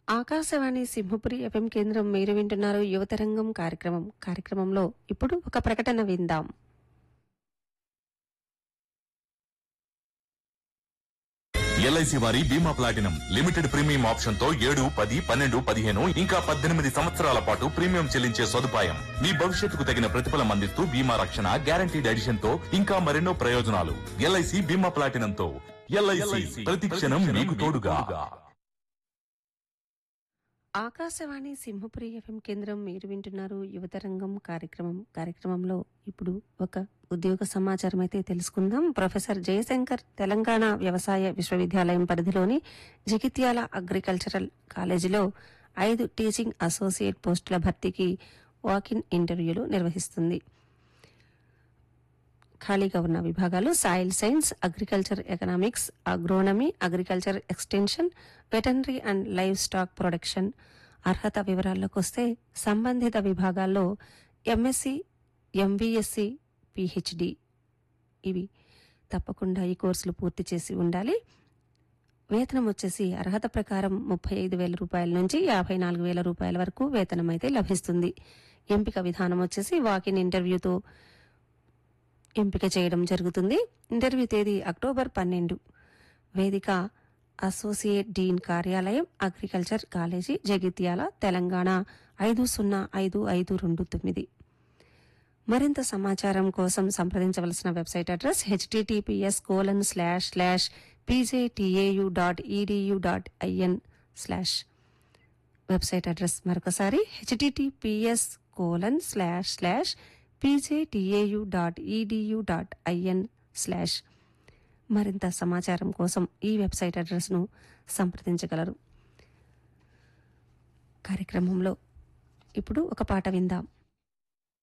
Akashvani Simhapuri FM కేంద్రం మీరు వింటున్నారు యువతరంగం కార్యక్రమం కార్యక్రమంలో ఇప్పుడు ఒక ప్రకటన విందాం ఎల్ఐసి వారి బీమా ప్లాటినం లిమిటెడ్ ప్రీమియం ఆప్షన్ తో ఏడు పది పన్నెండు పదిహేను ఇంకా పద్దెనిమిది సంవత్సరాల పాటు ప్రీమియం చెల్లించే సదుపాయం మీ భవిష్యత్తుకు తగిన ప్రతిఫలం అందిస్తూ బీమా రక్షణ గ్యారంటీడ్ ఎడిషన్ తో ఇంకా మరెన్నో ప్రయోజనాలు ఎల్ఐసి బీమా ప్లాటినం తో ఎల్ఐసి ప్రతి క్షణం మీకు తోడుగా ఆకాశవాణి సింహపురి ఎఫ్ఎం కేంద్రం మీరు వింటున్నారు యువతరంగం కార్యక్రమం కార్యక్రమంలో ఇప్పుడు ఒక ఉద్యోగ సమాచారం అయితే తెలుసుకుందాం ప్రొఫెసర్ జయశంకర్ తెలంగాణ వ్యవసాయ విశ్వవిద్యాలయం పరిధిలోని జగిత్యాల అగ్రికల్చరల్ కాలేజీలో ఐదు టీచింగ్ అసోసియేట్ పోస్టుల భర్తీకి వాకిన్ ఇంటర్వ్యూలు నిర్వహిస్తుంది ఖాళీగా ఉన్న విభాగాలు soil science agriculture economics agronomy agriculture extension veterinary and livestock production అర్హత వివరాల్లోకి వస్తే సంబంధిత విభాగాల్లో ఎంఎస్సి ఎంవిఎస్సి పిహెచ్డి ఇవి తప్పకుండా ఈ కోర్సులు పూర్తి చేసి ఉండాలి వేతనం వచ్చేసి అర్హత ప్రకారం ముప్పై ఐదు వేల రూపాయల నుంచి యాభై నాలుగు వేల రూపాయల వరకు వేతనం అయితే లభిస్తుంది ఎంపిక విధానం వచ్చేసి వాకిన్ ఇంటర్వ్యూతో ఎంపిక చేయడం జరుగుతుంది ఇంటర్వ్యూ తేదీ అక్టోబర్ పన్నెండు వేదిక అసోసియేట్ డీన్ కార్యాలయం అగ్రికల్చర్ కాలేజీ జగిత్యాల తెలంగాణ ఐదు సున్నా ఐదు ఐదు రెండు తొమ్మిది మరింత సమాచారం కోసం సంప్రదించవలసిన website address HTTPS colon slash slash PJTAU dot EDU dot IN slash website address మరొకసారి HTTPS colon slash slash PJTAU dot EDU dot IN slash మరింత సమాచారం కోసం ఈ వెబ్సైట్ అడ్రస్ను సంప్రదించగలరు కార్యక్రమంలో ఇప్పుడు ఒక పాట విందాం